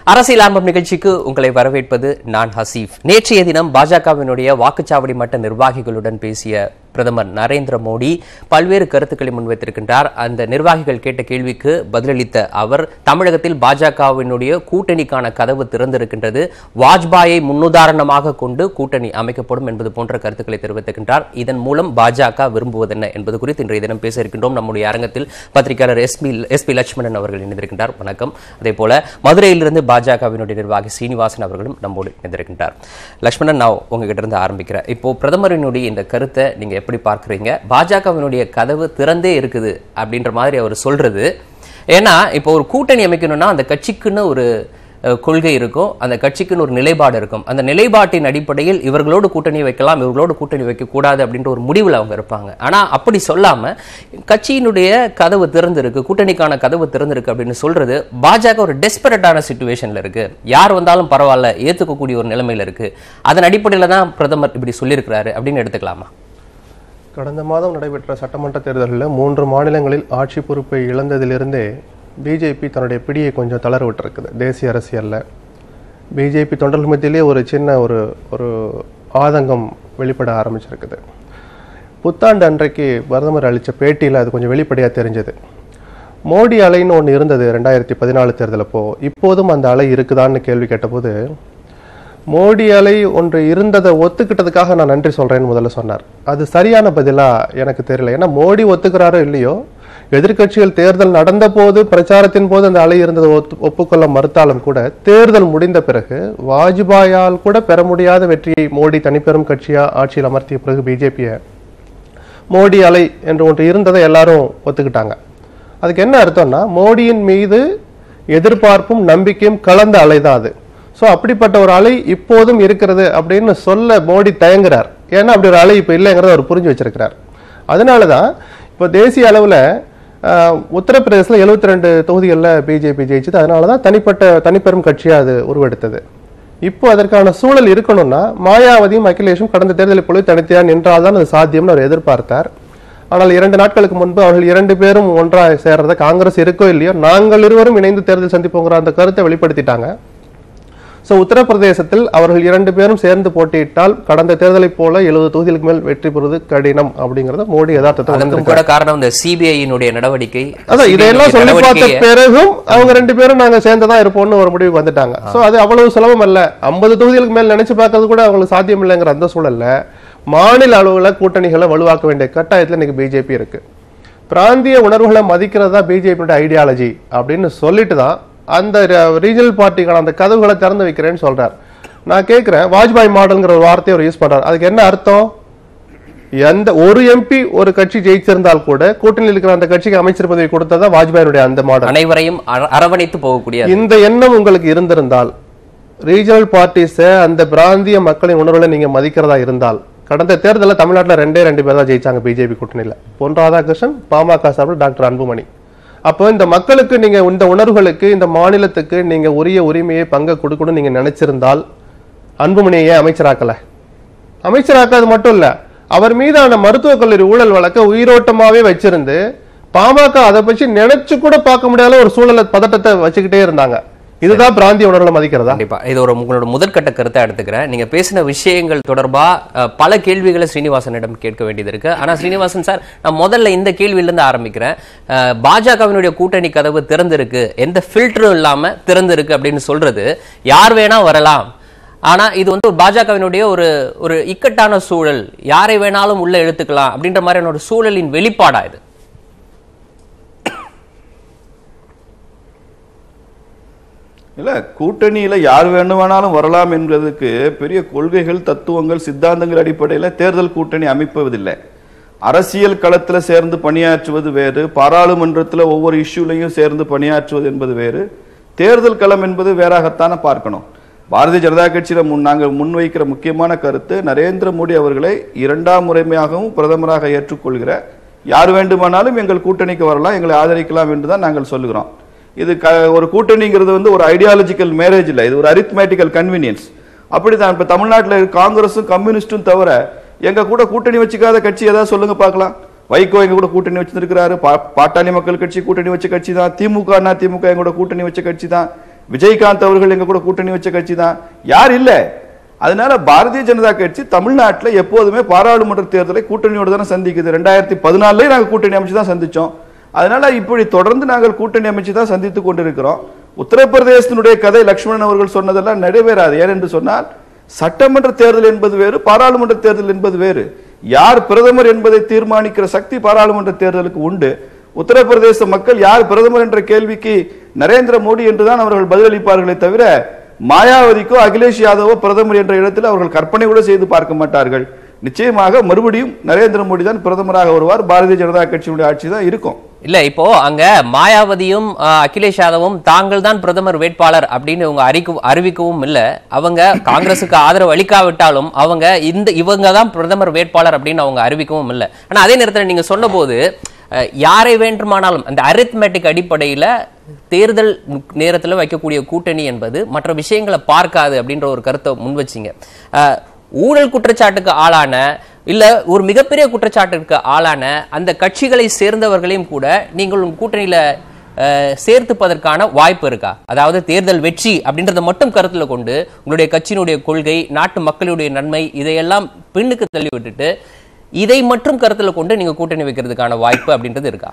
அரசியல் ஆரம்பம் நிகழ்ச்சிக்கு உங்களை வரவேற்பது நான் ஹசீஃப் நேற்றைய தினம் பாஜகவினுடைய வாக்குச்சாவடி மட்ட நிர்வாகிகளுடன் பேசிய பிரதமர் நரேந்திர மோடி பல்வேறு கருத்துக்களை முன்வைத்திருக்கின்றார் அந்த நிர்வாகிகள் கேட்ட கேள்விக்கு பதிலளித்த அவர் தமிழகத்தில் பாஜகவினுடைய கூட்டணிக்கான கதவு திறந்திருக்கின்றது வாஜ்பாயை முன்னுதாரணமாக கொண்டு கூட்டணி அமைக்கப்படும் என்பது போன்ற கருத்துக்களை தெரிவித்திருக்கின்றார் இதன் மூலம் பாஜக விரும்புவதென்ன என்பது குறித்து இன்றைய தினம் பேச இருக்கின்றோம் நம்முடைய அரங்கத்தில் பத்திரிகையாளர் S P S P Lakshmanan அவர்கள் இணைந்திருக்கின்றார் வணக்கம் அதே போல மதுரையிலிருந்து பாஜகவினுடைய நிர்வாகி சீனிவாசன் அவர்களும் நம்மோடு இணைந்திருக்கின்றார் லட்சுமணன் நான் உங்ககிட்ட இருந்து ஆரம்பிக்கிறேன் இப்போ பிரதமரினுடைய இந்த கருத்தை நீங்க எப்படி பார்க்கறீங்க பாஜகவினுடைய கதவு திறந்தே இருக்குது அப்படின்ற மாதிரி அவர் சொல்றது ஏன்னா இப்போ ஒரு கூட்டணி அமைக்கணும்னா அந்த கட்சிக்குன்னு ஒரு அஹ், கொள்கை இருக்கும் அந்த கட்சிக்குன்னு ஒரு நிலைப்பாடு இருக்கும் அந்த நிலைப்பாட்டின் அடிப்படையில் இவர்களோடு கூட்டணி வைக்கலாம் இவர்களோடு கூட்டணி வைக்கக்கூடாது அப்படின்ற ஒரு முடிவில் அவங்க இருப்பாங்க ஆனா அப்படி சொல்லாம கட்சியினுடைய கதவு திறந்திருக்கு கூட்டணிக்கான கதவு திறந்திருக்கு அப்படின்னு சொல்றது பாஜக ஒரு டெஸ்பரட்டான சுச்சுவேஷன்ல இருக்கு யார் வந்தாலும் பரவாயில்ல ஏத்துக்கக்கூடிய ஒரு நிலைமையில இருக்கு அதன் அடிப்படையில தான் பிரதமர் இப்படி சொல்லியிருக்கிறாரு அப்படின்னு எடுத்துக்கலாமா கடந்த மாதம் நடைபெற்ற சட்டமன்ற தேர்தலில் மூன்று மாநிலங்களில் ஆட்சி பொறுப்பை இழந்ததிலிருந்தே பிஜேபி தன்னுடைய பிடியை கொஞ்சம் தளர விட்டுருக்குது தேசிய அரசியலில் பிஜேபி தொண்டர்கள் மத்தியிலே ஒரு சின்ன ஒரு ஒரு ஆதங்கம் வெளிப்பட ஆரம்பிச்சிருக்குது புத்தாண்டு அன்றைக்கு பிரதமர் அளித்த பேட்டியில் அது கொஞ்சம் வெளிப்படையாக தெரிஞ்சது மோடி அலைன்னு ஒன்று இருந்தது ரெண்டாயிரத்தி பதினாலு தேர்தலப்போ இப்போதும் அந்த அலை இருக்குதான்னு கேள்வி கேட்டபோது மோடி அலை ஒன்று இருந்ததை ஒத்துக்கிட்டதுக்காக நான் நன்றி சொல்றேன்னு முதல்ல சொன்னார் அது சரியான பதிலா எனக்கு தெரியல ஏன்னா மோடி ஒத்துக்கிறாரோ இல்லையோ எதிர்க்கட்சிகள் தேர்தல் நடந்த போது பிரச்சாரத்தின் போது அந்த அலை இருந்ததை ஒத்து ஒப்புக்கொள்ள மறுத்தாலும் கூட தேர்தல் முடிந்த பிறகு வாஜ்பாயால் கூட பெற முடியாத வெற்றியை மோடி தனிப்பெரும் கட்சியா ஆட்சியில் அமர்த்திய பிறகு பிஜேபியை மோடி அலை என்று ஒன்று இருந்ததை எல்லாரும் ஒத்துக்கிட்டாங்க அதுக்கு என்ன அர்த்தம்னா மோடியின் மீது எதிர்பார்ப்பும் நம்பிக்கையும் கலந்த அலை தான் அது ஸோ அப்படிப்பட்ட ஒரு அலை இப்போதும் இருக்கிறது அப்படின்னு சொல்ல மோடி தயங்குறார் ஏன்னா அப்படி ஒரு அலை இப்போ இல்லைங்கிறத அவர் புரிஞ்சு வச்சிருக்கிறார் அதனால தான் இப்போ தேசிய அளவில் உத்தரப்பிரதேசத்தில் எழுபத்தி ரெண்டு தொகுதிகளில் பிஜேபி ஜெயிச்சது அதனால தான் தனிப்பட்ட தனிப்பெரும் கட்சியாக அது உருவெடுத்தது இப்போ அதற்கான சூழல் இருக்கணும்னா மாயாவதியும் அகிலேஷும் கடந்த தேர்தலில் பொழுது தனித்தையா நின்றால் தான் அது சாத்தியம்னு அவர் எதிர்பார்த்தார் ஆனால் இரண்டு நாட்களுக்கு முன்பு அவர்கள் இரண்டு பேரும் ஒன்றாக சேர்றத காங்கிரஸ் இருக்கோ இல்லையோ நாங்கள் இருவரும் இணைந்து தேர்தல் சந்திப்போங்கிற அந்த கருத்தை வெளிப்படுத்திட்டாங்க ஸோ உத்தரப்பிரதேசத்தில் அவர்கள் இரண்டு பேரும் சேர்ந்து போட்டியிட்டால் கடந்த தேர்தலைப் போல எழுபது தொகுதிகளுக்கு மேல் வெற்றி பெறுவது கடினம் அப்படிங்கறத மோடி யதார்த்தத்தை அதற்கும் உணர்ந்திருக்காரு. கூட காரணம் இந்த சிபிஐயினுடைய நடவடிக்கை அதான் இதையெல்லாம் CBI சொல்லி பார்த்த நடவடிக்கையை- பிறகும் அவங்க ரெண்டு பேரும் நாங்க சேர்ந்ததா இருப்போம்னு ஒரு முடிவுக்கு வந்துட்டாங்க சோ அது அவ்வளவு சுலபம் அல்ல ஐம்பது தொகுதிகளுக்கு மேல் நினைச்சு பார்க்கறது கூட அவங்களுக்கு சாத்தியம் இல்லைங்கிற அந்த சூழல்ல மாநில அளவுல கூட்டணிகளை வலுவாக்க வேண்டிய கட்டாயத்துல இன்னைக்கு பிஜேபி இருக்கு பிராந்திய உணர்வுகளை மதிக்கிறது தான் பிஜேபியோட ஐடியாலஜி அப்படின்னு சொல்லிட்டு தான் அந்த ரீஜனல் பார்ட்டிக்கான அந்த கதவுகளை திறந்து வைக்கிறேன்னு சொல்றார் நான் கேட்கிறேன் வாஜ்பாய் மாடல்ங்கிற ஒரு வார்த்தையை அவர் யூஸ் பண்றாரு அதுக்கு என்ன அர்த்தம் எந்த ஒரு எம்பி ஒரு கட்சி ஜெயிச்சிருந்தால் கூட கூட்டணியில் இருக்கிற அந்த கட்சிக்கு அமைச்சர் பதவி கொடுத்ததா வாஜ்பாயினுடைய அந்த மாடல் அனைவரையும் அர- அரவணைத்து போகக்கூடிய இந்த எண்ணம் உங்களுக்கு இருந்திருந்தால் ரீஜனல் பார்ட்டிஸ அந்த பிராந்திய மக்களின் உணர்வுகளை நீங்க மதிக்கிறதா இருந்தால் கடந்த தேர்தலில் தமிழ்நாட்டுல ரெண்டே ரெண்டு பேர் தான் ஜெயிச்சாங்க பிஜேபி கூட்டணியில பொன் ராதாகிருஷ்ணன் பாமக சார்பில் டாக்டர் அன்புமணி அப்போ இந்த மக்களுக்கு நீங்க இந்த உணர்வுகளுக்கு இந்த மாநிலத்துக்கு நீங்க உரிய உரிமையை பங்கை கொடுக்கணும்னு நீங்க நினைச்சிருந்தால் அன்புமணியை ஏன் அமைச்சராக்கல அமைச்சராக்காது மட்டும் இல்ல அவர் மீதான மருத்துவக் கல்லூரி ஊழல் வழக்க உயிரோட்டமாவே வச்சிருந்து பாமக அதை பற்றி நினைச்சு கூட பார்க்க முடியாத ஒரு சூழலை பதட்டத்தை வச்சுக்கிட்டே இருந்தாங்க இதுதான் பிராந்திய உணர்வுகளை மதிக்கிறதா கண்டிப்பா இது ஒரு உங்களோட முதற்கட்ட கருத்தை எடுத்துக்கிறேன் நீங்க பேசின விஷயங்கள் தொடர்பா அஹ், பல கேள்விகளை ஸ்ரீனிவாசனிடம் கேட்க வேண்டியது இருக்கு ஆனா ஸ்ரீனிவாசன் சார் நான் முதல்ல இந்த கேள்வியில இருந்து ஆரம்பிக்கிறேன் அஹ், பாஜகவினுடைய கூட்டணி கதவு திறந்திருக்கு எந்த ஃபில்டரும் இல்லாம திறந்திருக்கு அப்படின்னு சொல்றது யார் வேணா வரலாம் ஆனா இது வந்து ஒரு பாஜகவினுடைய ஒரு ஒரு இக்கட்டான சூழல் யாரை வேணாலும் உள்ள இழுத்துக்கலாம் அப்படின்ற மாதிரியான ஒரு சூழலின் வெளிப்பாடா இது இல்ல கூட்டணியில யார் வேண்டுமானாலும் வரலாம் என்பதற்கு பெரிய கொள்கைகள் தத்துவங்கள் சித்தாந்தங்கள் அடிப்படையில தேர்தல் கூட்டணி அமைப்பதில்லை அரசியல் களத்துல சேர்ந்து பணியாற்றுவது வேறு பாராளுமன்றத்துல ஒவ்வொரு இஷ்யூலையும் சேர்ந்து பணியாற்றுவது என்பது வேறு தேர்தல் களம் என்பது வேறாகத்தானே பார்க்கணும் பாரதிய ஜனதா கட்சியில முன் நாங்கள் முன்வைக்கிற முக்கியமான கருத்து நரேந்திர மோடி அவர்களை இரண்டாம் முறைமையாகவும் பிரதமராக ஏற்றுக்கொள்கிற யார் வேண்டுமானாலும் எங்கள் கூட்டணிக்கு வரலாம் எங்களை ஆதரிக்கலாம் என்று தான் நாங்கள் சொல்லுகிறோம் இது க ஒரு கூட்டணிங்கிறது வந்து ஒரு ஐடியாலஜிக்கல் மேரேஜ் இல்லை இது ஒரு அரித்மேட்டிக்கல் கன்வீனியன்ஸ் அப்படிதான் இப்ப தமிழ்நாட்டில் காங்கிரஸும் கம்யூனிஸ்டும் தவிர எங்க கூட கூட்டணி வச்சுக்காத கட்சி ஏதாவது சொல்லுங்க பார்க்கலாம் வைகோ எங்க கூட கூட்டணி வச்சிருக்கிறாரு பா- பாட்டாளி மக்கள் கட்சி கூட்டணி வச்ச கட்சி தான் திமுக அண்ணா திமுக எங்க கூட கூட்டணி வச்ச கட்சி தான் விஜயகாந்த் அவர்கள் எங்க கூட கூட்டணி வச்ச கட்சி தான் யார் இல்ல அதனால பாரதிய ஜனதா கட்சி தமிழ்நாட்டுல எப்போதுமே பாராளுமன்ற தேர்தலை கூட்டணியோட தானே சந்திக்குது ரெண்டாயிரத்தி பதினாலுலயே நாங்க கூட்டணி அமைச்சு தான் சந்திச்சோம் அதனால இப்படி தொடர்ந்து நாங்கள் கூட்டணி அமைச்சு தான் சந்தித்துக் கொண்டிருக்கிறோம் உத்தரப்பிரதேசத்தினுடைய கதை லட்சுமணன் அவர்கள் சொன்னதெல்லாம் நிறைவேறாது ஏனென்று சொன்னால் சட்டமன்ற தேர்தல் என்பது வேறு பாராளுமன்ற தேர்தல் என்பது வேறு யார் பிரதமர் என்பதை தீர்மானிக்கிற சக்தி பாராளுமன்ற தேர்தலுக்கு உண்டு உத்தரப்பிரதேச மக்கள் யார் பிரதமர் என்ற கேள்விக்கு நரேந்திர மோடி என்றுதான் அவர்கள் பதிலளிப்பார்களே தவிர மாயாவதிக்கோ அகிலேஷ் யாதவோ பிரதமர் என்ற இடத்தில் அவர்கள் கற்பனை கூட செய்து பார்க்க மாட்டார்கள் நிச்சயமாக மறுபடியும் நரேந்திர மோடி தான் பிரதமராக வருவார் பாரதிய ஜனதா கட்சியினுடைய ஆட்சி தான் இருக்கும் இல்ல இப்போ அங்க மாயாவதியும் அஹ், அகிலேஷ் யாதவும் தாங்கள் தான் பிரதமர் வேட்பாளர் அப்படின்னு இவங்க அறிக்க அறிவிக்கவும் இல்ல அவங்க காங்கிரசுக்கு ஆதரவு அளிக்காவிட்டாலும் அவங்க இந்த இவங்க தான் பிரதமர் வேட்பாளர் அப்படின்னு அவங்க அறிவிக்கவும் இல்ல ஆனா அதே நேரத்துல நீங்க சொன்னபோது அஹ், யாரை வேண்டுமானாலும் அந்த அரித்மெட்டிக் அடிப்படையில தேர்தல் நேரத்துல வைக்கக்கூடிய கூட்டணி என்பது மற்ற விஷயங்களை பார்க்காது அப்படின்ற ஒரு கருத்தை முன் வச்சீங்க அஹ், ஊழல் குற்றச்சாட்டுக்கு ஆளான இல்ல ஒரு மிகப்பெரிய குற்றச்சாட்டுக்கு ஆளான அந்த கட்சிகளை சேர்ந்தவர்களையும் கூட நீங்கள் உங்க கூட்டணியில அஹ், சேர்த்துப்பதற்கான வாய்ப்பு இருக்கா அதாவது தேர்தல் வெற்றி அப்படின்றத மட்டும் கருத்துல கொண்டு உங்களுடைய கட்சியினுடைய கொள்கை நாட்டு மக்களுடைய நன்மை இதையெல்லாம் பின்னுக்கு தள்ளி விட்டுட்டு இதை மட்டும் கருத்துல கொண்டு நீங்க கூட்டணி வைக்கிறதுக்கான வாய்ப்பு அப்படின்றது இருக்கா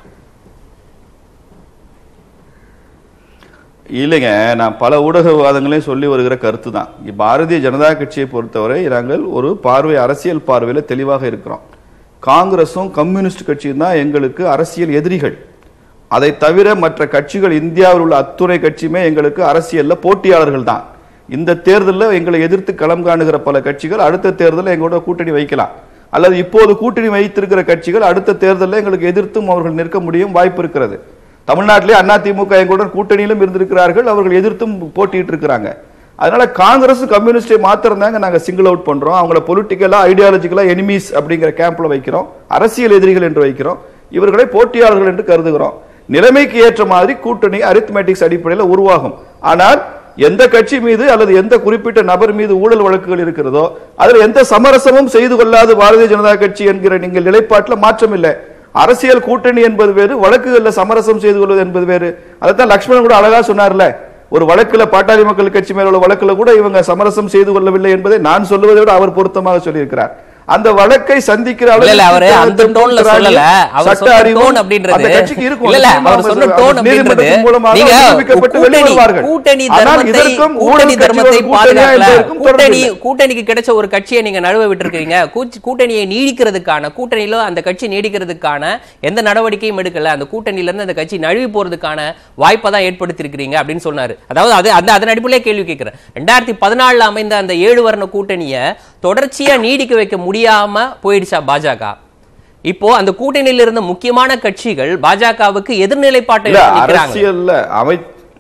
இல்லைங்க நான் பல ஊடக விவாதங்களையும் சொல்லி வருகிற கருத்து தான் பாரதிய ஜனதா கட்சியை பொறுத்தவரை நாங்கள் ஒரு பார்வை அரசியல் பார்வையில தெளிவாக இருக்கிறோம் காங்கிரஸும் கம்யூனிஸ்ட் கட்சியும் தான் எங்களுக்கு அரசியல் எதிரிகள் அதை தவிர மற்ற கட்சிகள் இந்தியாவில் உள்ள அத்துணை கட்சியுமே எங்களுக்கு அரசியல்ல போட்டியாளர்கள் தான் இந்த தேர்தலில் எங்களை எதிர்த்து களம் காணுகிற பல கட்சிகள் அடுத்த தேர்தலில் எங்களோட கூட்டணி வைக்கலாம் அல்லது இப்போது கூட்டணி வைத்திருக்கிற கட்சிகள் அடுத்த தேர்தலில் எங்களுக்கு எதிர்த்தும் அவர்கள் நிற்க முடியும் வாய்ப்பு இருக்கிறது தமிழ்நாட்டிலே அதிமுக எங்களுடன் கூட்டணியிலும் இருந்திருக்கிறார்கள் அவர்கள் எதிர்த்தும் போட்டியிட்டு இருக்கிறாங்க அதனால காங்கிரஸ் கம்யூனிஸ்டை மாத்திரம் தாங்க நாங்க சிங்கிள் அவுட் பண்றோம் அவங்கள பொலிட்டிக்கலா ஐடியாலஜிக்கலா எனிமீஸ் அப்படிங்கிற கேம்ப்ல வைக்கிறோம் அரசியல் எதிரிகள் என்று வைக்கிறோம் இவர்களை போட்டியாளர்கள் என்று கருதுகிறோம் நிலைமைக்கு ஏற்ற மாதிரி கூட்டணி அரித்மெட்டிக்ஸ் அடிப்படையில் உருவாகும் ஆனால் எந்த கட்சி மீது அல்லது எந்த குறிப்பிட்ட நபர் மீது ஊழல் வழக்குகள் இருக்கிறதோ அதில் எந்த சமரசமும் செய்து கொள்ளாது பாரதிய ஜனதா கட்சி என்கிற நீங்கள் நிலைப்பாட்டில் மாற்றம் இல்லை அரசியல் கூட்டணி என்பது வேறு வழக்குகள்ல சமரசம் செய்து கொள்வது என்பது வேறு அதைத்தான் லக்ஷ்மணன் கூட அழகா சொன்னார்ல ஒரு வழக்குல பாட்டாளி மக்கள் கட்சி மேல உள்ள வழக்குல கூட இவங்க சமரசம் செய்து கொள்ளவில்லை என்பதை நான் சொல்லுவதை விட அவர் பொருத்தமாக சொல்லியிருக்கிறார் அந்த வழக்கை சந்திக்கிற இல்ல இல்ல அவரு அளவுக்கு அந்த டோன்ல சொல்லல அவர் சட்ட சொன்ன அறிவும் டோன் அப்படின்றது அந்த கட்சிக்கு இருக்கும் இல்ல இல்ல நிச்சயமா அவர் சொன்ன அவங்க டோன் அப்படின்றது நீதிமன்றத்தின் மூலமாக நீங்க நிரூபிக்கப்பட்டு கூட்டணி வெளிவருவார்கள். கூட்டணி ஆனால் தர்மத்தை இதற்கும் கூட்டணி ஊழல் தர்மத்தை கட்சியோட கூட்டணியா பாதுகாக்கல என்பதற்கும் தொடர்பு கூட்டணி இல்லை. கூட்டணிக்கு கிடைச்ச ஒரு கட்சியை நீங்க நழுவ விட்டுருக்கீங்க கூச்- கூட்டணியை நீடிக்கிறதுக்கான கூட்டணியில அந்த கட்சி நீடிக்கிறதுக்கான எந்த நடவடிக்கையும் எடுக்கல அந்த கூட்டணியில இருந்து அந்த கட்சி நழுவி போறதுக்கான வாய்ப்பை தான் ஏற்படுத்தியிருக்கிறீங்க அப்படின்னு சொன்னாரு அதாவது அது அந்த அதன் அடிப்படையிலே கேள்வி கேட்கிறேன் ரெண்டாயிரத்தி பதினாலுல அமைந்த அந்த ஏழு வர்ண கூட்டணியை தொடர்ச்சியா நீடிக்க வைக்க முடியாம போயிடுச்சா பாஜக இப்போ அந்த கூட்டணியில இருந்த முக்கியமான கட்சிகள் பாஜகவுக்கு எதிர்நிலைப்பாட்டை இல்ல எடுத்து நிக்கிறாங்க. அரசியல்ல அமை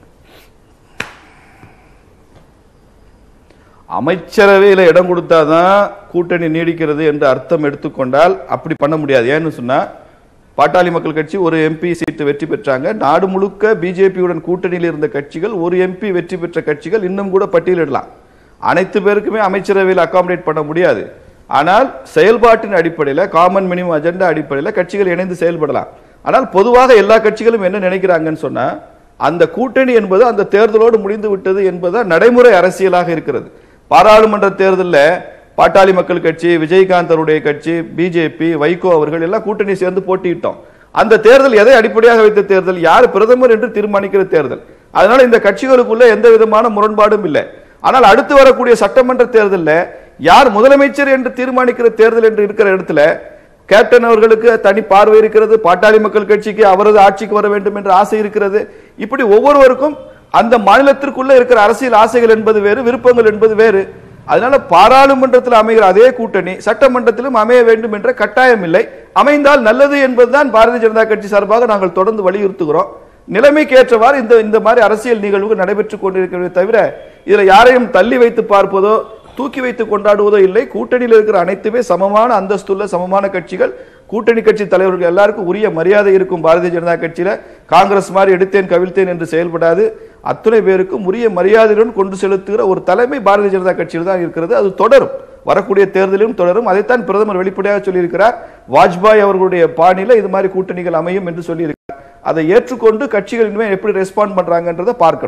அமைச்சரவையில இடம் கொடுத்தாதான் கூட்டணி நீடிக்கிறது என்று அர்த்தம் எடுத்துக்கொண்டால் அப்படி பண்ண முடியாது ஏன்னு சொன்னா பாட்டாளி மக்கள் கட்சி ஒரு எம்பி சீட்டு வெற்றி பெற்றாங்க நாடு முழுக்க பிஜேபியுடன் கூட்டணியில் இருந்த கட்சிகள் ஒரு எம்பி வெற்றி பெற்ற கட்சிகள் இன்னும் கூட பட்டியலிடலாம் அனைத்து பேருக்குமே அமைச்சரவையில் அகாமடேட் பண்ண முடியாது ஆனால் செயல்பாட்டின் அடிப்படையில் காமன் மினிமம் அஜெண்டா அடிப்படையில் கட்சிகள் இணைந்து செயல்படலாம் ஆனால் பொதுவாக எல்லா கட்சிகளும் என்ன நினைக்கிறாங்கன்னு சொன்னா அந்த கூட்டணி என்பது அந்த தேர்தலோடு முடிந்து விட்டது என்பது நடைமுறை அரசியலாக இருக்கிறது பாராளுமன்ற தேர்தலில் பாட்டாளி மக்கள் கட்சி விஜயகாந்த் அவருடைய கட்சி பிஜேபி வைகோ அவர்கள் எல்லாம் கூட்டணி சேர்ந்து போட்டியிட்டோம் அந்த தேர்தல் எதை அடிப்படையாக வைத்த தேர்தல் யார் பிரதமர் என்று தீர்மானிக்கிற தேர்தல் அதனால இந்த கட்சிகளுக்குள்ள எந்த விதமான முரண்பாடும் இல்லை ஆனால் அடுத்து வரக்கூடிய சட்டமன்ற தேர்தலில் யார் முதலமைச்சர் என்று தீர்மானிக்கிற தேர்தல் என்று இருக்கிற இடத்துல கேப்டன் அவர்களுக்கு தனி பார்வை இருக்கிறது பாட்டாளி மக்கள் கட்சிக்கு அவரது ஆட்சிக்கு வர வேண்டும் என்ற ஆசை இருக்கிறது இப்படி ஒவ்வொருவருக்கும் அந்த மாநிலத்திற்குள்ள இருக்கிற அரசியல் ஆசைகள் என்பது வேறு விருப்பங்கள் என்பது வேறு அதனால பாராளுமன்றத்தில் அமைகிற அதே கூட்டணி சட்டமன்றத்திலும் அமைய வேண்டும் என்ற கட்டாயம் இல்லை அமைந்தால் நல்லது என்பதுதான் பாரதிய ஜனதா கட்சி சார்பாக நாங்கள் தொடர்ந்து வலியுறுத்துகிறோம் நிலைமைக்கு ஏற்றவாறு இந்த இந்த மாதிரி அரசியல் நிகழ்வுகள் நடைபெற்றுக் கொண்டிருக்கிறதே தவிர இதுல யாரையும் தள்ளி வைத்து பார்ப்பதோ தூக்கி வைத்து கொண்டாடுவதோ இல்லை கூட்டணியில் இருக்கிற அனைத்துமே சமமான அந்தஸ்துள்ள சமமான கட்சிகள் கூட்டணி கட்சி தலைவர்கள் எல்லாருக்கும் உரிய மரியாதை இருக்கும் பாரதிய ஜனதா கட்சியில காங்கிரஸ் மாதிரி எடுத்தேன் கவிழ்த்தேன் என்று செயல்படாது அத்தனை பேருக்கும் உரிய மரியாதையுடன் கொண்டு செலுத்துகிற ஒரு தலைமை பாரதிய ஜனதா கட்சியில் தான் இருக்கிறது அது தொடரும் வரக்கூடிய தேர்தலிலும் தொடரும் அதைத்தான் பிரதமர் வெளிப்படையாக சொல்லியிருக்கிறார் வாஜ்பாய் அவர்களுடைய பாணியில இது மாதிரி கூட்டணிகள் அமையும் என்று சொல்லியிருக்கிறார் அதை ஏற்றுக்கொண்டு கட்சிகள் இனிமேல் எப்படி ரெஸ்பாண்ட் பண்றாங்கன்றதை பார்க்கணும்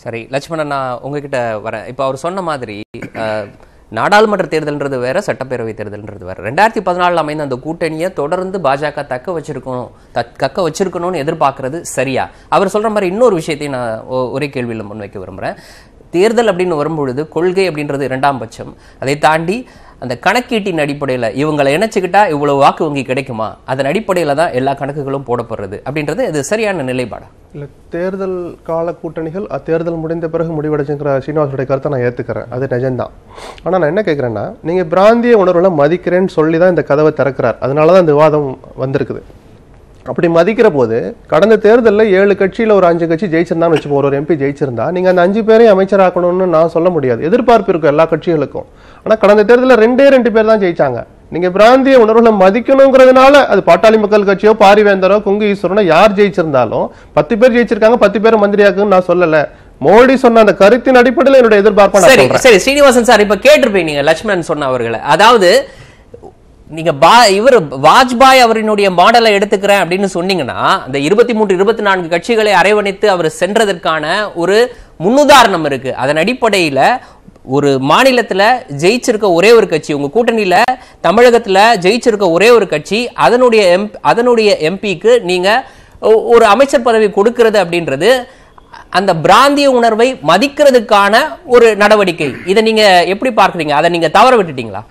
சரி லட்சுமணன் நான் உங்ககிட்ட வரேன் இப்போ அவர் சொன்ன மாதிரி அஹ், நாடாளுமன்ற தேர்தல்ன்றது வேற சட்டப்பேரவை தேர்தல்ன்றது வேற ரெண்டாயிரத்தி பதினாலில் அமைந்த அந்த கூட்டணியை தொடர்ந்து பாஜக தக்க வச்சிருக்கணும் தக்- தக்க வச்சிருக்கணும்னு எதிர்பார்க்கறது சரியா அவர் சொல்ற மாதிரி இன்னொரு விஷயத்தையும் நான் ஒ- ஒரே கேள்வியில் முன்வைக்க விரும்புறேன் தேர்தல் அப்படின்னு வரும்பொழுது கொள்கை அப்படின்றது இரண்டாம் பட்சம் அதை தாண்டி அந்த கணக்கீட்டின் அடிப்படையில் இவங்களை இணைச்சுக்கிட்டா இவ்வளவு வாக்கு வங்கி கிடைக்குமா அதன் அடிப்படையில் தான் எல்லா கணக்குகளும் போடப்படுறது அப்படின்றது இது சரியான நிலைப்பாடா இல்லை தேர்தல் கால கூட்டணிகள் அ- தேர்தல் முடிந்த பிறகு முடிவடைச்சுங்கிற சீனிவாசனுடைய கருத்தை நான் ஏற்றுக்கிறேன் அது நிஜம்தான் ஆனால் நான் என்ன கேட்குறேன்னா நீங்கள் பிராந்திய உணர்வுகளை மதிக்கிறேன்னு சொல்லி தான் இந்த கதவை திறக்கிறார் அதனால தான் இந்த விவாதம் வந்திருக்குது அப்படி மதிக்கிற போது கடந்த தேர்தலில் ஏழு கட்சியில் ஒரு அஞ்சு கட்சி ஜெயிச்சிருந்தான்னு வச்சுப்போம் ஒரு ஒரு எம்பி ஜெயிச்சிருந்தா நீங்கள் அந்த அஞ்சு பேரையும் அமைச்சராக்கணும்னு நான் சொல்ல முடியாது எதிர்பார்ப்பு இருக்கும் எல்லா கட்சிகளுக்கும் ஆனால் கடந்த தேர்தலில் ரெண்டே ரெண்டு பேர் தான் ஜெயிச்சாங்க நீங்க பிராந்திய உணர்வுகளை மதிக்கணுங்கிறதுனால அது பாட்டாளி மக்கள் கட்சியோ பாரிவேந்தரோ குங்கு ஈஸ்வரனோ யார் ஜெயிச்சிருந்தாலும் பத்து பேர் ஜெயிச்சிருக்காங்க பத்து பேர் மந்திரியாக்குன்னு நான் சொல்லல மோடி சொன்ன அந்த கருத்தின் அடிப்படையில் என்னுடைய எதிர்பார்ப்பை நான் சரி சொல்றேன் சரி ஸ்ரீனிவாசன் சார் இப்ப கேட்டிருப்பீங்க நீங்க லட்சுமணன் சொன்ன அவர்களை அதாவது நீங்க பா இவர் வாஜ்பாய் அவரினுடைய மாடலை எடுத்துக்கிறேன் அப்படின்னு சொன்னீங்கன்னா அந்த இருபத்தி மூன்று இருபத்தி நான்கு கட்சிகளை அரவணைத்து அவர் சென்றதற்கான ஒரு முன்னுதாரணம் இருக்கு அதன் அடிப்படையில ஒரு மாநிலத்துல ஜெயிச்சிருக்க ஒரே ஒரு கட்சி உங்க கூட்டணியில தமிழகத்துல ஜெயிச்சிருக்க ஒரே ஒரு கட்சி அதனுடைய எம் அதனுடைய எம்பிக்கு நீங்க ஒ- ஒரு அமைச்சர் பதவி கொடுக்கிறது அப்படின்றது அந்த பிராந்திய உணர்வை மதிக்கிறதுக்கான ஒரு நடவடிக்கை இதை நீங்க எப்படி பார்க்கறீங்க அதை நீங்க தவற விட்டுட்டீங்களா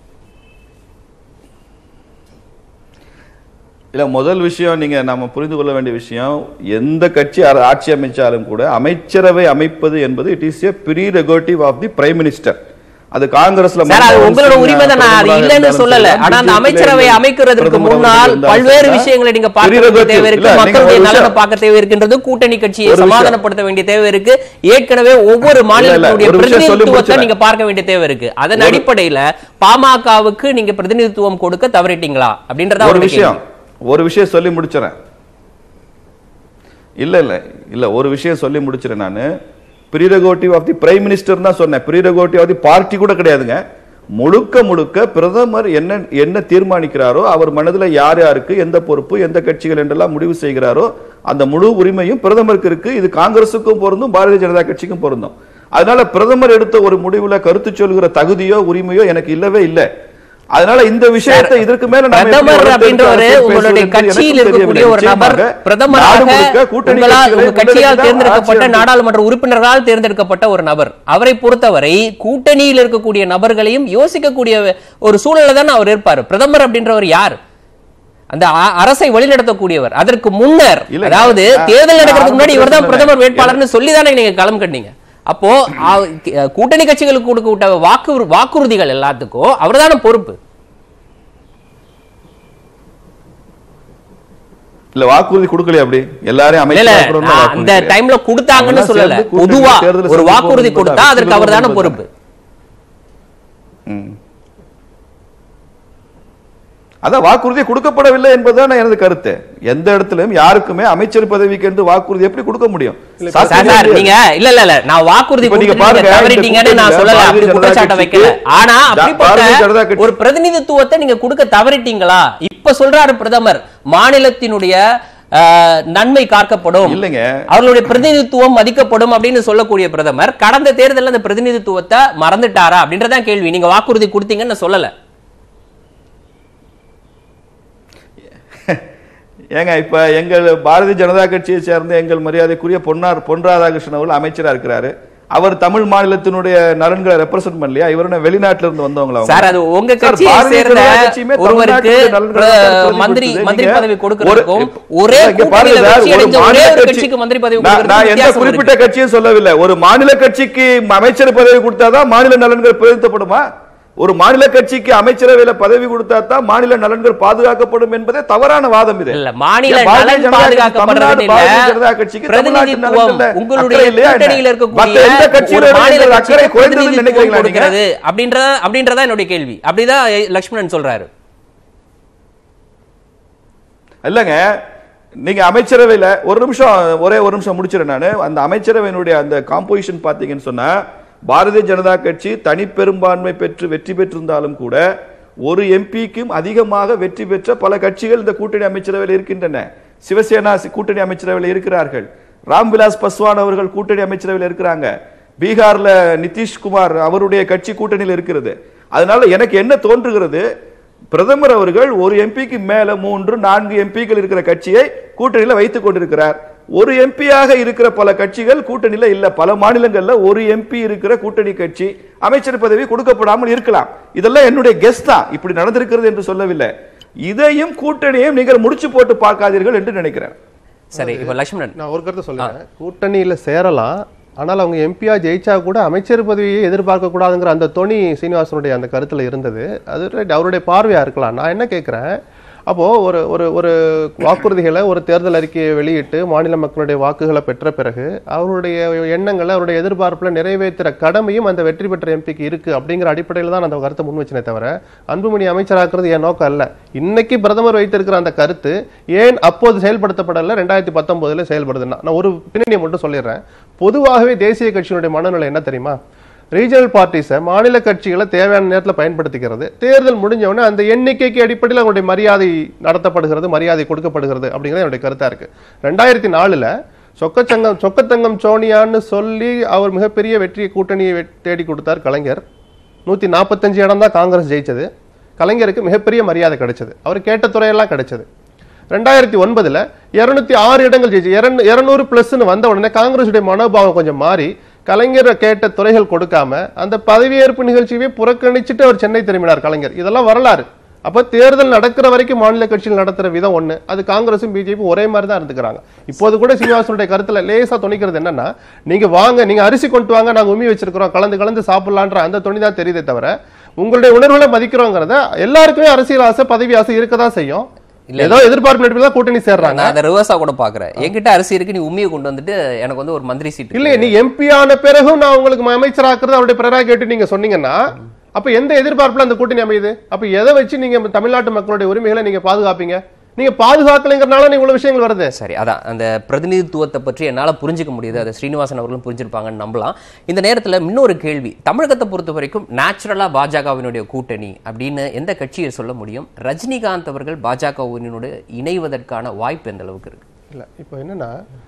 இல்ல முதல் விஷயம் நீங்க நம்ம புரிந்து கொள்ள வேண்டிய விஷயம் எந்த கட்சி அர- ஆட்சி அமைச்சாலும் கூட அமைச்சரவை அமைப்பது என்பது it is a prerogative of the prime minister அது காங்கிரஸ்ல சார் அது மன்மோகன் உங்களோட சிங் உரிமை தான் நான் அது பிரதமராக இல்லைன்னு இருந்தாலும் சொல்லல சரி, ஆனா அந்த BJP ல அமைச்சரவை இருந்த அமைக்கிறதுக்கு பிரதமராக முன்னால் இருந்தாலும் பல்வேறு சரி, விஷயங்களை நீங்க பார்க்க வேண்டிய prerogative. தேவை இருக்கு இல்ல, நீங்க மக்களுடைய ஒரு நலனை விஷயம் பார்க்க தேவை இருக்கின்றது கூட்டணி கட்சியை ஒரு விஷயம். சமாதானப்படுத்த வேண்டிய தேவை இருக்கு ஏற்கனவே ஒவ்வொரு மாநிலத்தினுடைய ஒரு விஷயம் சொல்லி பிரதிநிதித்துவத்தை முடிச்சிடுறேன். நீங்க பார்க்க வேண்டிய தேவை இருக்கு அதன் ஒரு- அடிப்படையில பாமகவுக்கு நீங்க பிரதிநிதித்துவம் கொடுக்க தவறிட்டீங்களா அப்படின்றத ஒரு விஷயம் ஒரு விஷயம் சொல்லி முடிச்சிடறேன் இல்ல இல்ல இல்ல ஒரு விஷயம் சொல்லி முடிச்சிடறேன் நானு prerogative of the prime minister தான் சொன்னேன் ப்ரீரெகோட்டிவ் ஆஃப் தி பார்ட்டி கூட கிடையாதுங்க முழுக்க முழுக்க பிரதமர் என்ன என்ன தீர்மானிக்கிறாரோ அவர் மனதுல யார் யாருக்கு எந்த பொறுப்பு எந்த கட்சிகள் என்றெல்லாம் முடிவு செய்கிறாரோ அந்த முழு உரிமையும் பிரதமருக்கு இருக்கு இது காங்கிரசுக்கும் பொருந்தும் பாரதிய ஜனதா கட்சிக்கும் பொருந்தும் அதனால பிரதமர் எடுத்த ஒரு முடிவுல கருத்து சொல்கிற தகுதியோ உரிமையோ எனக்கு இல்லவே இல்லை அதனால இந்த விஷயத்தை இதற்கு மேல நாம எப்படி பிரதமர் வளர்த்து அப்படின்றவரு பேசுவது உங்களுடைய என்பது கட்சியில் எனக்கும் இருக்கக்கூடிய ஒரு தெரியவில்லை. நபர் நிச்சயமாக பிரதமராக நாடு முழுக்க கூட்டணி உங்களால் கட்சிகளை உங்க கட்சியால் முன்னெடுத்து தேர்ந்தெடுக்கப்பட்ட ஆட்சி நாடாளுமன்ற உறுப்பினர்களால் தேர்ந்தெடுக்கப்பட்ட ஒரு நபர் அவரை பொறுத்தவரை கூட்டணியில் இருக்கக்கூடிய நபர்களையும் யோசிக்கக்கூடிய ஒரு சூழல்ல தான் அவர் இருப்பார் பிரதமர் அப்படின்றவர் யார் அந்த அ- அரசை வழிநடத்தக்கூடியவர் அதற்கு முன்னர் இல்ல, அதாவது நான் தேர்தல் நடக்கிறதுக்கு முன்னாடி இவர்தான் ஆரம்பத்துல பிரதமர் சொன்னேன். வேட்பாளர்னு சொல்லி தானே நீங்க களம் கண்டீங்க அப்போ அவ- கி- கூட்டணி கட்சிகளுக்கு கொடுக்கப்பட்ட வாக்கு வாக்குறுதிகள் எல்லாத்துக்கும் அவர்தான பொறுப்பு இல்ல வாக்குறுதி கொடுக்கலையா அப்படி எல்லாரையும் இல்ல, இல்ல, அமைச்சர் நான் அந்த டைம்ல கொடுத்தாங்கன்னு அவங்கெல்லாம் சொல்லல சேர்ந்து கூட்டணி பொதுவா தேர்தலை ஒரு சந்திப்போம் வாக்குறுதி என்பது கொடுத்தா அதற்கு அரசியல் அவர்தான என்பது பொறுப்பு அதான் வாக்குறுதி கொடுக்கப்படவில்லை என்பதுதான் எனது கருத்து எந்த இடத்திலும் யாருக்குமே அமைச்சர் பதவிக்கு என்று வாக்குறுதி எப்படி கொடுக்க முடியும் சார், சாத்தியமே சார், கிடையாது. நீங்க இல்ல இல்ல இல்ல நான் வாக்குறுதி இப்ப நீங்க கொடுத்து நீங்க பாருங்க, தவறிட்டீங்கன்னு இந்த நான் சொல்லல அப்படி பாரதிய ஜனதா குற்றச்சாட்டை வைக்கல கட்சிக்கு ஆனா ஜா- பாரதிய ஜனதா அப்படிப்பட்ட கட்சி- ஒரு பிரதிநிதித்துவத்தை நீங்க கொடுக்க தவறிட்டீங்களா இப்ப சொல்றாரு பிரதமர் மாநிலத்தினுடைய ஆஹ், நன்மை காக்கப்படும் இல்லைங்க. அவர்களுடைய பிரதிநிதித்துவம் மதிக்கப்படும் அப்படின்னு சொல்லக்கூடிய பிரதமர் கடந்த தேர்தல்ல அந்த பிரதிநிதித்துவத்தை மறந்துட்டாரா அப்படின்றதான் கேள்வி நீங்க வாக்குறுதி கொடுத்தீங்கன்னு நான் சொல்லல ஏங்க இப்ப எங்கள் பாரதிய ஜனதா கட்சியை சேர்ந்த எங்கள் மரியாதைக்குரிய பொன்னார் பொன் ராதாகிருஷ்ணன் அவர்கள் அமைச்சரா இருக்கிறாரு அவர் தமிழ் மாநிலத்தினுடைய நலன்களை ரெப்ரசென்ட் பண்ணலையா இவர் என்ன வெளிநாட்டுல இருந்து வந்தவங்களா அவங்க? சார் அது உங்க சார், கட்சியை பாரதிய சேர்ந்த ஜனதா கட்சியுமே ஒருவருக்கு தமிழ்நாட்டுடைய நலன்களை தான் பிரதிபலிக்குது. மந்திரி நீங்க மந்திரி பதவி ஒரு- கொடுக்கிறதுக்கும் ஒரே இங்க பாருங்க கூட்டணியில சார், வெற்றி ஒரு அடைஞ்ச ஒரே மாநில ஒரு கட்சி- கட்சிக்கு மந்திரி பதவி நான்- நான் கொடுக்கிறதுக்கும் எந்த வித்தியாசம் குறிப்பிட்ட இருக்கு. கட்சியும் சொல்லவில்லை ஒரு மாநில கட்சிக்கு அமைச்சர் பதவி கொடுத்தாதான் மாநில நலன்கள் பிரதிநிதிப்படுமா ஒரு மாநில கட்சிக்கு அமைச்சரவையில பதவி கொடுத்தா தான் மாநில நலன்கள் பாதுகாக்கப்படும் என்பதே தவறான வாதம் இது இல்ல மாநில ஏன் பாரதிய நலன் ஜனதா கட்சி, பாதுகாக்கப்படுறது தமிழ்நாடு பாரதிய ஜனதா இல்ல கட்சிக்கு தமிழ்நாட்டு பிரதிநிதித்துவம் நலன்கள்ல உங்களுடைய அக்கறை இல்லையா என்ன? கூட்டணியில மத்த இருக்கக்கூடிய எந்த ஒரு கட்சியில மாநில இருக்கிற அக்கறை கட்சிக்கு குறைந்ததுன்னு பிரதிநிதித்துவம் நினைக்கிறீங்களா நீங்க கொடுக்கிறது அப்படின்றத அப்படின்றதா என்னுடைய கேள்வி அப்படிதான் லக்ஷ்மணன் சொல்றாரு இல்லங்க நீங்க அமைச்சரவையில ஒரு நிமிஷம் ஒரே ஒரு நிமிஷம் முடிச்சிடறேன் நானு அந்த அமைச்சரவையினுடைய அந்த காம்போசிஷன் பாத்தீங்கன்னு சொன்னா பாரதிய ஜனதா கட்சி தனி பெரும்பான்மை பெற்று வெற்றி பெற்றிருந்தாலும் கூட ஒரு எம்பிக்கும் அதிகமாக வெற்றி பெற்ற பல கட்சிகள் இந்த கூட்டணி அமைச்சரவையில் இருக்கின்றன சிவசேனா சி- கூட்டணி அமைச்சரவையில் இருக்கிறார்கள் ராம்விலாஸ் பஸ்வான் அவர்கள் கூட்டணி அமைச்சரவையில் இருக்கிறாங்க பீகார்ல நிதிஷ்குமார் அவருடைய கட்சி கூட்டணியில் இருக்கிறது அதனால எனக்கு என்ன தோன்றுகிறது பிரதமர் அவர்கள் ஒரு எம்பிக்கு மேல மூன்று நான்கு எம்பிக்கள் இருக்கிற கட்சியை கூட்டணியில வைத்துக் கொண்டிருக்கிறார் ஒரு எம்பியாக இருக்கிற பல கட்சிகள் கூட்டணியில இல்ல பல மாநிலங்கள்ல ஒரு எம்பி இருக்கிற கூட்டணி கட்சி அமைச்சர் பதவி கொடுக்கப்படாமல் இருக்கலாம் இதெல்லாம் என்னுடைய கெஸ் தான் இப்படி நடந்திருக்கிறது என்று சொல்லவில்லை இதையும் கூட்டணியையும் நீங்கள் முடிச்சு போட்டு பார்க்காதீர்கள் என்று நினைக்கிறேன் சரி இப்ப லட்சுமணன் நான் ஒரு கருத்தை சொல்லுறேன் கூட்டணியில சேரலாம் ஆனால் அவங்க எம்பியா ஜெயிச்சா கூட அமைச்சர் பதவியை எதிர்பார்க்க கூடாதுங்கிற அந்த தொனி சீனிவாசனுடைய அந்த கருத்துல இருந்தது அது right, அவருடைய பார்வையா இருக்கலாம் நான் என்ன கேட்கிறேன் அப்போ ஒரு ஒரு ஒரு வாக்குறுதிகளை ஒரு தேர்தல் அறிக்கையை வெளியிட்டு மாநில மக்களுடைய வாக்குகளை பெற்ற பிறகு அவருடைய எண்ணங்களை அவருடைய எதிர்பார்ப்புல நிறைவேற்றுற கடமையும் அந்த வெற்றி பெற்ற எம்பிக்கு இருக்கு அப்படிங்கிற அடிப்படையில் தான் நான் அந்த கருத்தை முன் வச்சனே தவிர அன்புமணி அமைச்சராக்குறது என் நோக்கம் அல்ல இன்னைக்கு பிரதமர் வைத்திருக்கிற அந்த கருத்து ஏன் அப்போது செயல்படுத்தப்படல ரெண்டாயிரத்தி பத்தொன்பதுல செயல்படுதுன்னா நான் ஒரு பின்னணியை மட்டும் சொல்லிடுறேன் பொதுவாகவே தேசிய கட்சியினுடைய மனநிலை என்ன தெரியுமா ரீஜனல் பார்ட்டிஸை மாநில கட்சிகளை தேவையான நேரத்தில் பயன்படுத்திக்கிறது தேர்தல் முடிஞ்ச உடனே அந்த எண்ணிக்கைக்கு அடிப்படையில் அவங்களுடைய மரியாதை நடத்தப்படுகிறது மரியாதை கொடுக்கப்படுகிறது அப்படிங்கிறது என்னுடைய கருத்தா இருக்கு ரெண்டாயிரத்தி நாலுல சொக்கச்சங்கம் சொக்கத்தங்கம் சோனியான்னு சொல்லி அவர் மிகப்பெரிய வெற்றியை கூட்டணியை வெ- தேடி கொடுத்தார் கலைஞர் நூத்தி நாற்பத்தஞ்சு இடம் தான் காங்கிரஸ் ஜெயிச்சது கலைஞருக்கு மிகப்பெரிய மரியாதை கிடைச்சது அவர் கேட்ட துறையெல்லாம் கிடைச்சது ரெண்டாயிரத்தி ஒன்பதுல இருநூத்தி ஆறு இடங்கள் ஜெயிச்சு இருநூறு பிளஸ்னு வந்த உடனே காங்கிரஸுடைய மனோபாவம் கொஞ்சம் மாறி கலைஞர் கேட்ட துறைகள் கொடுக்காம அந்த பதவியேற்பு நிகழ்ச்சியவே புறக்கணிச்சுட்டு அவர் சென்னை திரும்பினார் கலைஞர் இதெல்லாம் வரலாறு அப்ப தேர்தல் நடக்கிற வரைக்கும் மாநில கட்சிகள் நடத்துற விதம் ஒண்ணு அது காங்கிரஸும் பிஜேபி ஒரே மாதிரி தான் இருந்துக்கிறாங்க இப்போது கூட சீனிவாசனுடைய கருத்துல லேசா துணிக்கிறது என்னன்னா நீங்க வாங்க நீங்க அரிசி கொண்டு வாங்க நாங்க உமி வச்சிருக்கிறோம் கலந்து கலந்து சாப்பிடலான்ற அந்த துணி தான் தெரியுதே தவிர உங்களுடைய உணர்வுகளை மதிக்கிறோங்கிறத எல்லாருக்குமே அரசியல் ஆசை பதவி ஆசை இருக்கதான் செய்யும் ஏதோ எதிர்பார்ப்பு நடிப்பில் தான் கூட்டணி சேர்றாங்க நான் அதை ரிவர்ஸா கூட பாக்குறேன் என்கிட்ட அரிசி இருக்கு நீ உண்மையை கொண்டு வந்துட்டு எனக்கு வந்து ஒரு மந்திரி சீட் இல்லையே நீ எம்பி ஆன பிறகும் நான் உங்களுக்கு அமைச்சராக்குறது அவருடைய பிரராகேட்டு நீங்க சொன்னீங்கன்னா அப்ப எந்த எதிர்பார்ப்புல அந்த கூட்டணி அமையுது அப்ப எதை வச்சு நீங்க தமிழ்நாட்டு மக்களுடைய உரிமைகளை நீங்க பாதுகாப்பீங்க நீங்க பாதுகாக்கலைங்கிறனால நீ இவ்வளவு விஷயங்கள் வருது சரி அதான் அந்த பிரதிநிதித்துவத்தை பற்றி என்னால புரிஞ்சுக்க முடியுது அதை ஸ்ரீனிவாசன் அவர்களும் புரிஞ்சிருப்பாங்கன்னு நம்பலாம் இந்த நேரத்துல இன்னொரு கேள்வி தமிழகத்தை பொறுத்த வரைக்கும் நேச்சுரலா பாஜகவினுடைய கூட்டணி அப்படின்னு எந்த கட்சியை சொல்ல முடியும் ரஜினிகாந்த் அவர்கள் பாஜகவினோடு இணைவதற்கான வாய்ப்பு எந்த அளவுக்கு இருக்கு இல்ல இப்போ என்னன்னா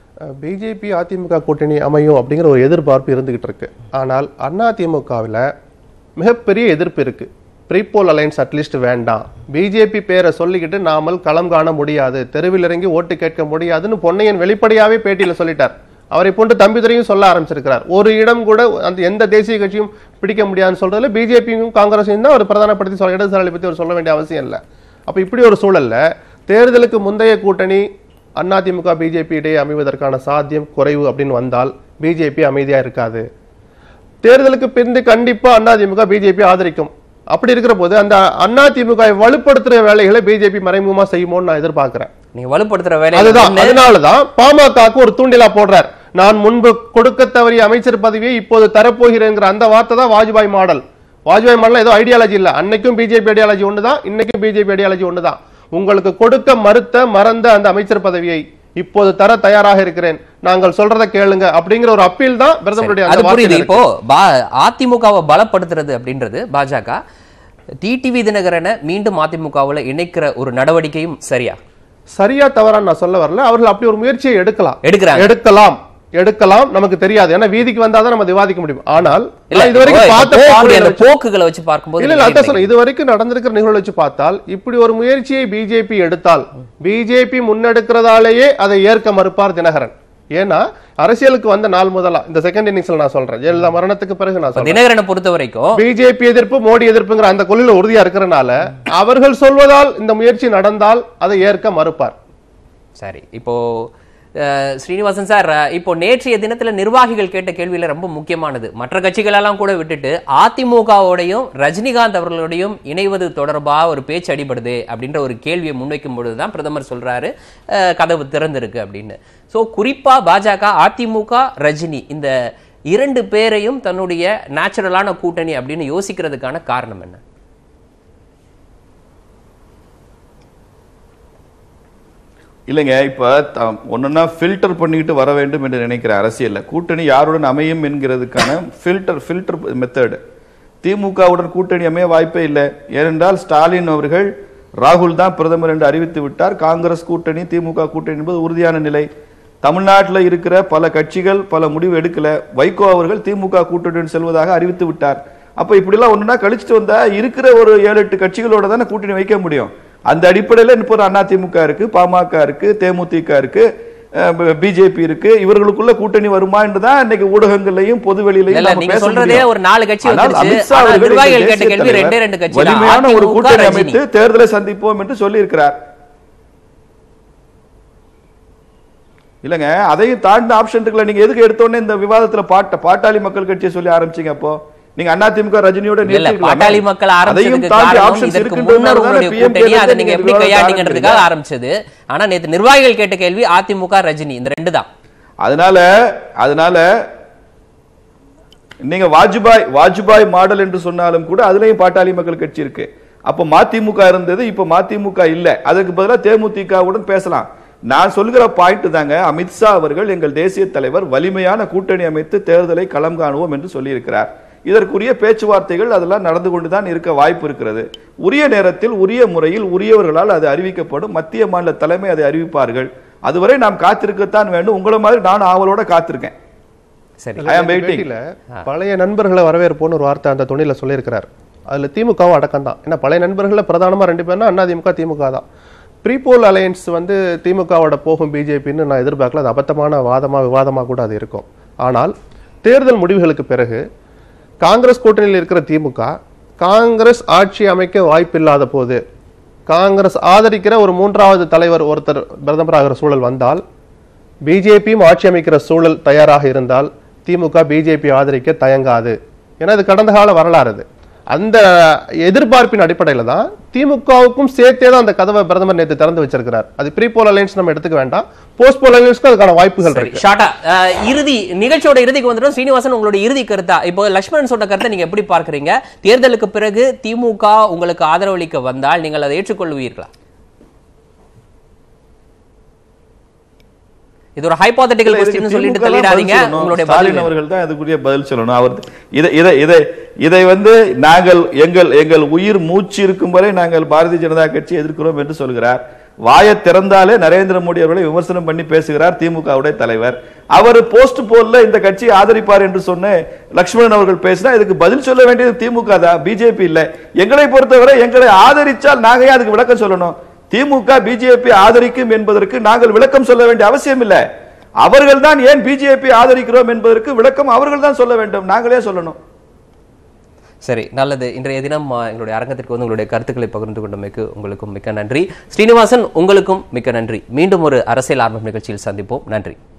பிஜேபி அதிமுக கூட்டணி அமையும் அப்படிங்கிற ஒரு எதிர்பார்ப்பு இருந்துகிட்டு இருக்கு ஆனால் அதிமுகவில் மிகப்பெரிய எதிர்ப்பு இருக்கு ப்ரீபோல் அலைன்ஸ் அட்லீஸ்ட் வேண்டாம் பிஜேபி பேரை சொல்லிக்கிட்டு நாமல் களம் காண முடியாது தெருவில் இறங்கி ஓட்டு கேட்க முடியாதுன்னு பொன்னையன் வெளிப்படையாவே பேட்டியில சொல்லிட்டார் அவரை போன்று தம்பிதுரையும் சொல்ல ஆரம்பிச்சிருக்கிறார் ஒரு இடம் கூட அந்த எந்த தேசிய கட்சியும் பிடிக்க முடியாதுன்னு சொல்றதுல பிஜேபியும் காங்கிரஸையும் தான் அவர் பிரதானப்படுத்தி சொல்ல இடதுசாரி பத்தி அவர் சொல்ல வேண்டிய அவசியம் இல்லை அப்ப இப்படி ஒரு சூழல்ல தேர்தலுக்கு முந்தைய கூட்டணி அதிமுக பிஜேபி இடையே அமைவதற்கான சாத்தியம் குறைவு அப்படின்னு வந்தால் பிஜேபி அமைதியா இருக்காது தேர்தலுக்கு பின்பு கண்டிப்பா அதிமுக பிஜேபி ஆதரிக்கும் அப்படி இருக்கிற போது அந்த அதிமுக வை வலுப்படுத்துற வேலைகளை பிஜேபி மறைமுகமா செய்யுமோன்னு நான் எதிர்பார்க்கிறேன் நீங்க வலுப்படுத்துற வேலை அதுதான் அதனாலதான் பாமகக்கு ஒரு தூண்டிலா போடுறார் நான் முன்பு கொடுக்க தவறிய அமைச்சர் பதவியை இப்போது தரப்போகிறேங்கிற அந்த வார்த்தை தான் வாஜ்பாய் மாடல் வாஜ்பாய் மாடல் ஏதோ ஐடியாலஜி இல்ல அன்னைக்கும் பிஜேபி ஐடியாலஜி ஒண்ணுதான் இன்னைக்கும் பிஜேபி ஐடியாலஜி ஒண்ணுதான் உங்களுக்கு கொடுக்க மறுத்த மறந்த அந்த அமைச்சர் பதவியை இப்போது தர தயாராக இருக்கிறேன் நாங்கள் சொல்றதை கேளுங்க அப்படிங்கிற ஒரு அப்பீல் தான் பிரதமருடைய அது அந்த புரியுது வார்த்தையில இப்போ பா- அதிமுகவை பலப்படுத்துறது அப்படின்றது பாஜக டிடிவி தினகரனை மீண்டும் அதிமுகவுல இணைக்கிற ஒரு நடவடிக்கையும் சரியா சரியா தவறான்னு நான் சொல்ல வரல அவர்கள் அப்படி ஒரு முயற்சியை எடுக்கலாம் எடுக்கிறாங்க எடுக்கலாம் எடுக்கலாம் நமக்கு தெரியாது ஏன்னா வீதிக்கு வந்தாதான் நம்ம விவாதிக்க முடியும் ஆனால் இல்ல நான் இதுவரைக்கும் இப்போ பார்த்த போகக்கூடிய பார்வையில அந்த வச்சு- போக்குகளை வச்சு பார்க்கும்போது இல்ல இல்ல நீங்க அதான் சொல்றேன் இது வரைக்கும் நடந்திருக்கிற நிகழ்வு வச்சு பார்த்தால் இப்படி ஒரு முயற்சியை பிஜேபி எடுத்தால் பிஜேபி முன்னெடுக்கிறதாலேயே அதை ஏற்க மறுப்பார் தினகரன் ஏன்னா அரசியலுக்கு வந்த நாள் முதலா இந்த செகண்ட் இன்னிங்ஸ்ல நான் சொல்றேன் ஜெயலலிதா மரணத்துக்கு பிறகு நான் இப்ப சொல்றேன் தினகரனை பொறுத்த வரைக்கும் பிஜேபி எதிர்ப்பு மோடி எதிர்ப்புங்கிற அந்த கொள்கையில உறுதியா இருக்கிறனால அவர்கள் சொல்வதால் இந்த முயற்சி நடந்தால் அதை ஏற்க மறுப்பார் சரி இப்போ அஹ், ஸ்ரீனிவாசன் சார் அஹ், இப்போ நேற்றைய தினத்துல நிர்வாகிகள் கேட்ட கேள்வியில ரொம்ப முக்கியமானது மற்ற கட்சிகளெல்லாம் கூட விட்டுட்டு அதிமுகவோடையும் ரஜினிகாந்த் அவர்களோடையும் இணைவது தொடர்பா ஒரு பேச்சு அடிபடுது அப்படின்ற ஒரு கேள்வியை முன்வைக்கும் பொழுதுதான் பிரதமர் சொல்றாரு அஹ், கதவு திறந்திருக்கு அப்படின்னு சோ குறிப்பா பாஜக அதிமுக ரஜினி இந்த இரண்டு பேரையும் தன்னுடைய நேச்சுரலான கூட்டணி அப்படின்னு யோசிக்கிறதுக்கான காரணம் என்ன இல்லைங்க இப்ப த- ஒண்ணுன்னா ஃபில்டர் பண்ணிக்கிட்டு வர வேண்டும் என்று நினைக்கிற அரசியல்ல கூட்டணி யாருடன் அமையும் என்கிறதுக்கான ஃபில்டர் ஃபில்டர் மெத்தட் திமுகவுடன் கூட்டணி அமைய வாய்ப்பே இல்லை ஏனென்றால் ஸ்டாலின் அவர்கள் ராகுல் தான் பிரதமர் என்று அறிவித்து விட்டார் காங்கிரஸ் கூட்டணி திமுக கூட்டணி என்பது உறுதியான நிலை தமிழ்நாட்டுல இருக்கிற பல கட்சிகள் பல முடிவு எடுக்கல வைகோ அவர்கள் திமுக கூட்டணியுடன் செல்வதாக அறிவித்து விட்டார் அப்ப இப்படிலாம் ஒண்ணுனா கழிச்சிட்டு வந்தா இருக்கிற ஒரு ஏழு எட்டு கட்சிகளோட தானே கூட்டணி வைக்க முடியும் அந்த அடிப்படையில இப்போ அண்ணா திமுக இருக்கு பாமக இருக்கு தேமுதிக இருக்கு பிஜேபி இருக்கு இவர்களுக்குள்ள கூட்டணி வருமா என்றுதான் இன்னைக்கு ஊடகங்கள்லயும் பொதுவெளியிலையும் இல்ல, நாம நீங்க பேச சொல்றதே முடியும். ஒரு நாலு கட்சி ஆனால் வந்துருச்சு. அமித்ஷா ஆனா அவர்கள் நிர்வாகிகள் இந்த கேட்ட தேசிய கேள்வி தலைவர் ரெண்டே ரெண்டு கட்சி தான். வலிமையான ஒரு அதிமுக, கூட்டணி ரஜினி. அமைத்து தேர்தலை சந்திப்போம் என்று சொல்லி இருக்கிறார் இல்லங்க அதையும் தாண்டி ஆப்ஷன் இருக்குல்ல நீங்க எதுக்கு எடுத்தோடனே இந்த விவாதத்துல பாட்ட பாட்டாளி மக்கள் கட்சியை சொல்லி ஆரம்பிச்சீங்க அப்போ நீங்க அதிமுக ரஜினியோட இல்ல நிறுத்திக்கலாமே. பாட்டாளி மக்கள் அதையும் ஆரம்பிச்சதுக்கு தாண்டி காரணம் ஆப்ஷன்ஸ் இதற்கு இருக்குன்றதுனால முன்னர் தானே உங்களுடைய PMK கூட்டணி அதை ல நீங்க நீங்க எப்படி விவாதத்தை கையாண்டீங்கன்றதுக்காக ஆரம்பிக்கிறீங்க. ஆரம்பிச்சது ஆனா நேத்து நிர்வாகிகள் கேட்ட கேள்வி அதிமுக ரஜினி இந்த ரெண்டு தான் அதனால அதனால நீங்க வாஜ்பாய் வாஜ்பாய் மாடல் என்று சொன்னாலும் கூட அதுலயும் பாட்டாளி மக்கள் கட்சி இருக்கு அப்ப மதிமுக இருந்தது இப்ப மதிமுக இல்ல அதுக்கு பதிலா தேமுதிகவுடன் பேசலாம் நான் சொல்கிற பாயிண்ட் தாங்க அமித்ஷா அவர்கள் எங்கள் தேசிய தலைவர் வலிமையான கூட்டணி அமைத்து தேர்தலை களம் காணுவோம் என்று சொல்லியிருக்கிறார் இதற்குரிய பேச்சுவார்த்தைகள் அதெல்லாம் நடந்து கொண்டுதான் இருக்க வாய்ப்பு இருக்கிறது உரிய நேரத்தில் உரிய முறையில் உரியவர்களால் அது அறிவிக்கப்படும் மத்திய மாநில தலைமை அதை அறிவிப்பார்கள் அதுவரை நாம் காத்திருக்கத்தான் வேண்டும் உங்களை மாதிரி நான் ஆவலோட காத்திருக்கேன் சரி I am waiting. பேட்டியில பழைய நண்பர்களை வரவேற்போன்னு ஒரு வார்த்தை அந்த துணியில சொல்லியிருக்கிறார் அதுல திமுகவும் அடக்கம் தான் ஏன்னா பழைய நண்பர்கள்ல பிரதானமா ரெண்டு பேர்னா அண்ணா திமுக திமுக தான் ப்ரீபோல் அலையன்ஸ் வந்து திமுகவோட போகும் பிஜேபின்னு நான் எதிர்பார்க்கல அது அபத்தமான வாதமா விவாதமா கூட அது இருக்கும் ஆனால் தேர்தல் முடிவுகளுக்கு பிறகு காங்கிரஸ் கூட்டணியில் இருக்கிற திமுக காங்கிரஸ் ஆட்சி அமைக்க வாய்ப்பில்லாத போது காங்கிரஸ் ஆதரிக்கிற ஒரு மூன்றாவது தலைவர் ஒருத்தர் பிரதமராகிற சூழல் வந்தால் பிஜேபியும் ஆட்சி அமைக்கிற சூழல் தயாராக இருந்தால் திமுக பிஜேபி ஆதரிக்க தயங்காது ஏன்னா இது கடந்த கால வரலாறு இது அந்த எதிர்பார்ப்பின் அடிப்படையில தான் திமுகவுக்கும் சேர்த்தே தான் அந்த கதவை பிரதமர் நேற்று திறந்து வச்சிருக்கிறார் அது ப்ரீ போல் அலையன்ஸ் நம்ம எடுத்துக்க வேண்டாம் போஸ்ட் போல் அலையன்ஸ்க்கு அதுக்கான வாய்ப்புகள் சரி இருக்கு ஷார்ட்டா அஹ், இறுதி நிகழ்ச்சியோட இறுதிக்கு வந்துடும் ஸ்ரீனிவாசன் உங்களுடைய இறுதி கருத்தா இப்போ லட்சுமணன் சொன்ன கருத்தை நீங்க எப்படி பார்க்கறீங்க தேர்தலுக்கு பிறகு திமுக உங்களுக்கு ஆதரவளிக்க வந்தால் நீங்கள் அதை ஏற்றுக்கொள்வீர்களா இது ஒரு ஹைபோதட்டிக்கல் இல்ல, இதுக்கு கொஸ்டின் சொல்லிட்டு திமுக தான் தள்ளிடாதீங்க பதில் சொல்லணும். உங்களுடைய ஸ்டாலின் பதில் அவர்கள் தான் இதுக்குரிய பதில் சொல்லணும் அவர் இதை இதை இதை இதை வந்து நாங்கள் எங்கள் எங்கள் உயிர் மூச்சு இருக்கும் வரை நாங்கள் பாரதிய ஜனதா கட்சி எதிர்க்கிறோம் என்று சொல்கிறார் வாயை திறந்தாலே நரேந்திர மோடி அவர்களை விமர்சனம் பண்ணி பேசுகிறார் திமுகவுடைய தலைவர் அவர் போஸ்ட் போல்ல இந்த கட்சியை ஆதரிப்பார் என்று சொன்ன லக்ஷ்மணன் அவர்கள் பேசினா இதுக்கு பதில் சொல்ல வேண்டியது திமுக தான் பிஜேபி இல்ல எங்களை பொறுத்தவரை எங்களை ஆதரிச்சால் நாங்க ஏன் அதுக்கு விளக்கம் சொல்லணும் திமுக பிஜேபி ஆதரிக்கும் என்பதற்கு நாங்கள் விளக்கம் சொல்ல வேண்டிய அவசியம் இல்லை அவர்கள் தான் ஏன் பிஜேபி ஆதரிக்கிறோம் என்பதற்கு விளக்கம் அவர்கள் தான் சொல்ல வேண்டும் நாங்களே சொல்லணும் சரி நல்லது இன்றைய தினம் அஹ், எங்களுடைய அரங்கத்திற்கு வந்து உங்களுடைய கருத்துக்களை பகிர்ந்து கொண்டமைக்கு உங்களுக்கும் மிக்க நன்றி ஸ்ரீனிவாசன் உங்களுக்கும் மிக்க நன்றி மீண்டும் ஒரு அரசியல் ஆர்வம் நிகழ்ச்சியில் சந்திப்போம் நன்றி